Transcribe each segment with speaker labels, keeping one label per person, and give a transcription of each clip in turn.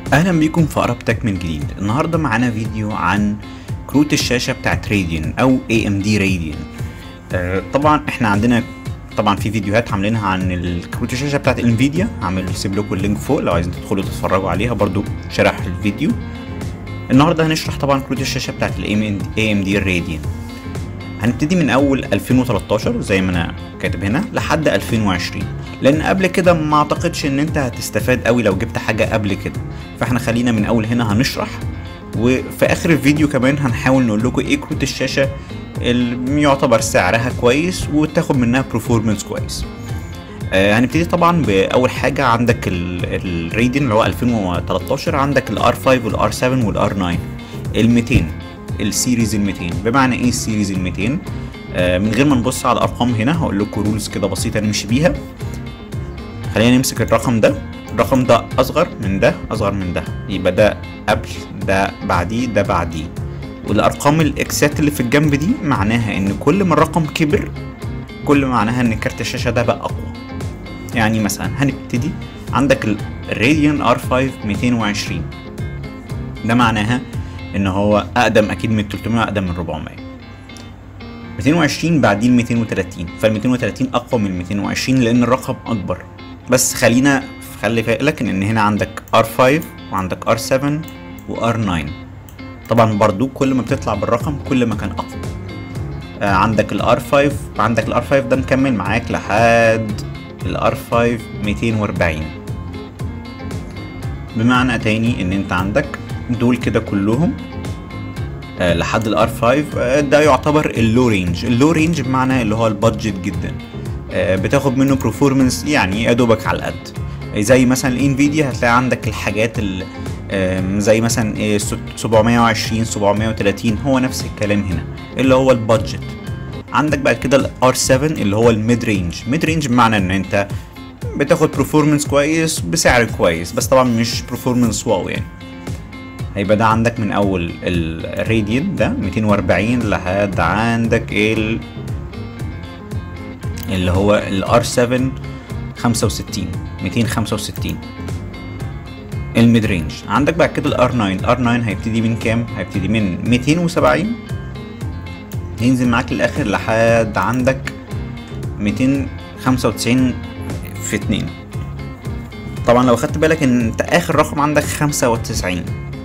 Speaker 1: اهلا بيكم في اقرب تك من جديد النهارده معانا فيديو عن كروت الشاشه بتاعت راديان او اي ام دي راديان طبعا احنا عندنا طبعا في فيديوهات عاملينها عن الكروت الشاشه بتاعت انفيديا هعمل سيب لكم اللينك فوق لو عايزين تدخلوا تتفرجوا عليها برضو شرح الفيديو النهارده هنشرح طبعا كروت الشاشه بتاعت الاي ام دي راديان هنبتدي من اول 2013 زي ما انا كاتب هنا لحد 2020 لان قبل كده ما اعتقدش ان انت هتستفاد قوي لو جبت حاجه قبل كده فاحنا خلينا من اول هنا هنشرح وفي اخر الفيديو كمان هنحاول نقول لكم ايه كروت الشاشه اللي يعتبر سعرها كويس وتاخد منها برفورمانس كويس آه هنبتدي طبعا باول حاجه عندك الراديان اللي هو 2013 عندك الار 5 والار 7 والار 9 ال 200 السيريز ال 200 بمعنى ايه السيريز ال 200 آه من غير ما نبص على الارقام هنا هقول لكم رولز كده بسيطه نمشي بيها خلينا نمسك الرقم ده الرقم ده اصغر من ده اصغر من ده يبقى ده قبل ده بعديه ده بعديه والارقام الاكسات اللي في الجنب دي معناها ان كل ما الرقم كبر كل ما معناها ان كارت الشاشه ده بقى اقوى يعني مثلا هنبتدي عندك الراديان ار 5 220 ده معناها ان هو اقدم اكيد من 300 اقدم من 400 220 بعدين 230 فال 230 اقوى من 220 لان الرقم اكبر بس خلينا خلي بالك ان هنا عندك R5 وعندك R7 وR9 طبعا برضو كل ما بتطلع بالرقم كل ما كان اقوى آه عندك الار 5 عندك الار 5 ده مكمل معاك لحد الار 5 240 بمعنى تاني ان انت عندك دول كده كلهم آه لحد الار 5 آه ده يعتبر اللو رينج اللو رينج بمعنى اللي هو البادجت جدا آه بتاخد منه برفورمانس يعني يا دوبك على القد زي مثلا الانفيديا هتلاقي عندك الحاجات اللي زي مثلا 720 730 هو نفس الكلام هنا اللي هو البادجت عندك بعد كده الار 7 اللي هو الميد رينج ميد رينج بمعنى ان انت بتاخد برفورمانس كويس بسعر كويس بس طبعا مش برفورمانس واو يعني هيبقى ده عندك من اول الراديان ده 240 لحد عندك ال اللي هو الار 7 65 265 الميد رينج عندك بعد كده الار 9 الار 9 هيبتدي من كام هيبتدي من 270 ينزل معاك للاخر لحد عندك 295 في 2 طبعا لو خدت بالك ان انت اخر رقم عندك 95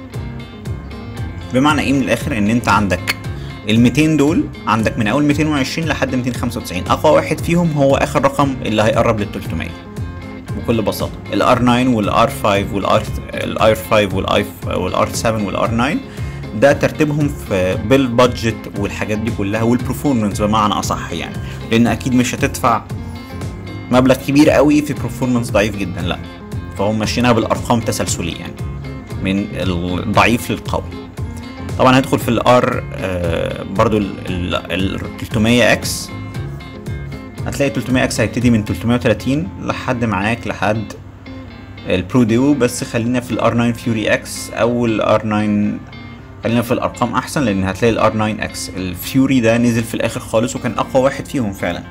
Speaker 1: بمعنى ايه من الاخر ان انت عندك ال 200 دول عندك من اول 220 لحد 295 اقوى واحد فيهم هو اخر رقم اللي هيقرب لل 300 بكل بساطه الار 9 والار 5 والار الار 5 والار والار 7 والار 9 ده ترتيبهم في بالبادجت والحاجات دي كلها والبرفورمانس بمعنى اصح يعني لان اكيد مش هتدفع مبلغ كبير قوي في برفورمانس ضعيف جدا لا فهم ماشيينها بالارقام تسلسليه يعني من الضعيف للقوي طبعا هدخل في الار آه برضو ال 300 اكس هتلاقي 300 اكس هيبتدي من 330 لحد معاك لحد البرو ديو بس خلينا في الار 9 فيوري اكس او الار 9 خلينا في الارقام احسن لان هتلاقي الار 9 اكس الفيوري ده نزل في الاخر خالص وكان اقوى واحد فيهم فعلا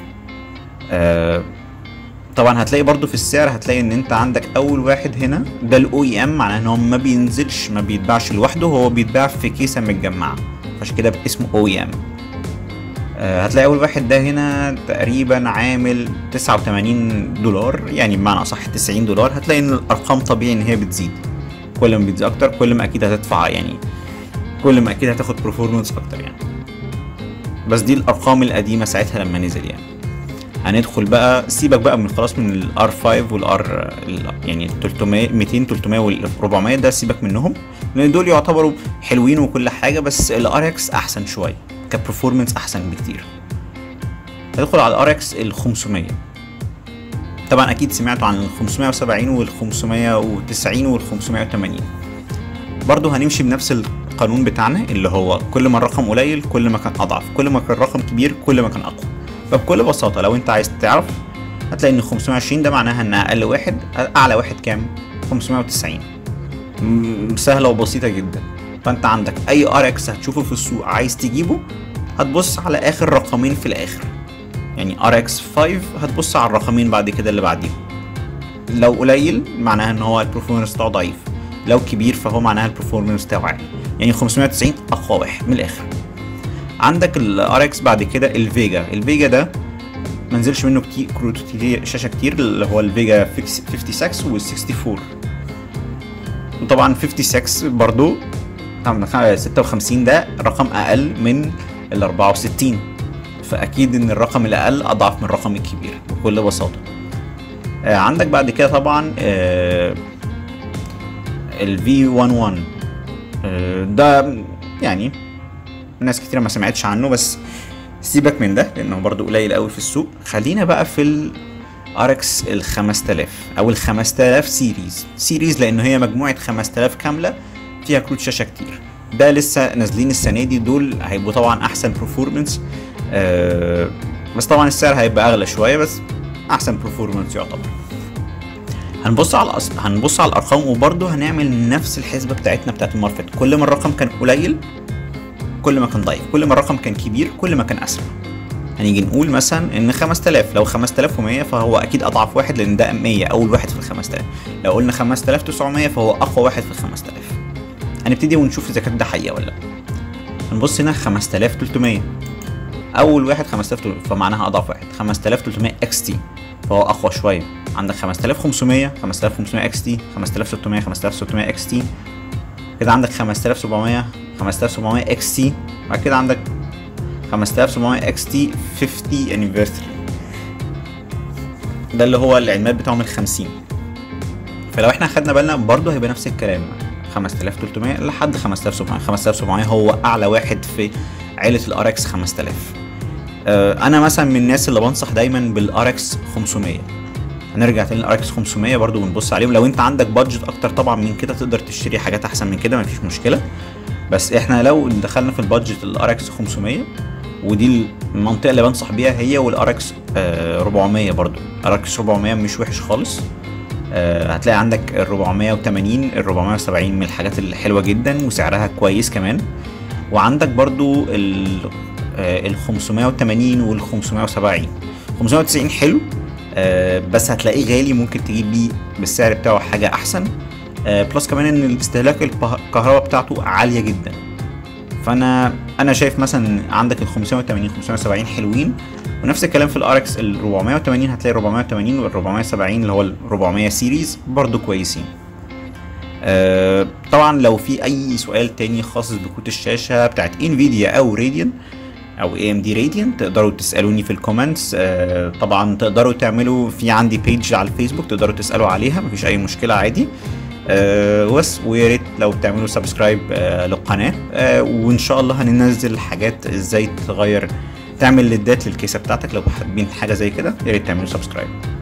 Speaker 1: آه طبعا هتلاقي برضو في السعر هتلاقي ان انت عندك اول واحد هنا ده الاو اي ام معناه ان هو ما بينزلش ما بيتباعش لوحده هو بيتباع في كيسه متجمعه عشان كده اسمه او اي ام هتلاقي اول واحد ده هنا تقريبا عامل 89 دولار يعني بمعنى اصح 90 دولار هتلاقي ان الارقام طبيعي ان هي بتزيد كل ما بتزيد اكتر كل ما اكيد هتدفع يعني كل ما اكيد هتاخد برفورمانس اكتر يعني بس دي الارقام القديمه ساعتها لما نزل يعني هندخل بقى سيبك بقى من خلاص من الار 5 والار يعني 300 200 300 وال 400 ده سيبك منهم لان دول يعتبروا حلوين وكل حاجه بس الار اكس احسن شويه كبرفورمانس احسن بكتير هندخل على الار اكس ال 500 طبعا اكيد سمعتوا عن ال 570 وال 590 وال 580 برضو هنمشي بنفس القانون بتاعنا اللي هو كل ما الرقم قليل كل ما كان اضعف كل ما كان الرقم كبير كل ما كان اقوى فبكل بساطه لو انت عايز تعرف هتلاقي ان 520 ده معناها ان اقل واحد اعلى واحد كام 590 سهله وبسيطه جدا فانت عندك اي ار اكس هتشوفه في السوق عايز تجيبه هتبص على اخر رقمين في الاخر يعني ار اكس 5 هتبص على الرقمين بعد كده اللي بعديهم لو قليل معناها ان هو البرفورمانس بتاعه ضعيف لو كبير فهو معناها البرفورمانس بتاعه عالي يعني 590 اقوى واحد من الاخر عندك الار اكس بعد كده الفيجا الفيجا ده ما نزلش منه كتير كروت كتير شاشه كتير اللي هو الفيجا 56 وال 64 وطبعا 56 برضو طبعا 56 ده رقم اقل من ال 64 فاكيد ان الرقم الاقل اضعف من الرقم الكبير بكل بساطه آه عندك بعد كده طبعا آه ال V11 آه ده يعني ناس كتير ما سمعتش عنه بس سيبك من ده لانه برضو قليل قوي في السوق خلينا بقى في ال RX ال 5000 او ال 5000 سيريز سيريز لان هي مجموعه 5000 كامله فيها كروت شاشه كتير ده لسه نازلين السنه دي دول هيبقوا طبعا احسن برفورمانس آه بس طبعا السعر هيبقى اغلى شويه بس احسن برفورمانس يعتبر هنبص على الأصل هنبص على الارقام وبرضه هنعمل نفس الحسبه بتاعتنا بتاعت المره اللي فاتت كل ما الرقم كان قليل كل ما كان ضعيف كل ما الرقم كان كبير كل ما كان اسرع هنيجي نقول مثلا ان 5000 لو 5100 فهو اكيد اضعف واحد لان ده 100 اول واحد في ال 5000 لو قلنا 5900 فهو اقوى واحد في ال 5000 هنبتدي ونشوف اذا كان ده حقيقه ولا لا هنبص هنا 5300 اول واحد 5300 فمعناها اضعف واحد 5300 اكس تي فهو اقوى شويه عندك 5500 5500 اكس تي 5600 5600 اكس تي كده عندك 5700 5700 اكس تي بعد كده عندك 5700 اكس تي 50 انيفرساري ده اللي هو العنوان بتاعهم ال 50 فلو احنا خدنا بالنا برضه هيبقى نفس الكلام 5300 لحد 5700 5700 هو اعلى واحد في عيله الار اكس 5000 آه انا مثلا من الناس اللي بنصح دايما بالار اكس 500 هنرجع تاني للار اكس 500 برضو بنبص عليهم لو انت عندك بادجت اكتر طبعا من كده تقدر تشتري حاجات احسن من كده مفيش مشكله بس احنا لو دخلنا في البادجت الار اكس 500 ودي المنطقه اللي بنصح بيها هي والار اكس 400 برضو الار اكس 400 مش وحش خالص آه هتلاقي عندك ال 480 ال 470 من الحاجات الحلوه جدا وسعرها كويس كمان وعندك برضو ال ال 580 وال 570 590 حلو آه بس هتلاقيه غالي ممكن تجيب بيه بالسعر بتاعه حاجه احسن آه بلس كمان ان الاستهلاك الكهرباء بتاعته عاليه جدا فانا انا شايف مثلا عندك ال 580 570 حلوين ونفس الكلام في الار اكس ال 480 هتلاقي 480 وال 470 اللي هو ال 400 سيريز برضو كويسين آه طبعا لو في اي سؤال تاني خاص بكروت الشاشه بتاعت انفيديا او راديان او اي ام دي راديان تقدروا تسالوني في الكومنتس آه طبعا تقدروا تعملوا في عندي بيج على الفيسبوك تقدروا تسالوا عليها مفيش اي مشكله عادي آه بس ويا ريت لو تعملوا سبسكرايب آه للقناه آه وان شاء الله هننزل حاجات ازاي تغير تعمل ليدات للكيسه بتاعتك لو حابين حاجه زي كده يا ريت تعملوا سبسكرايب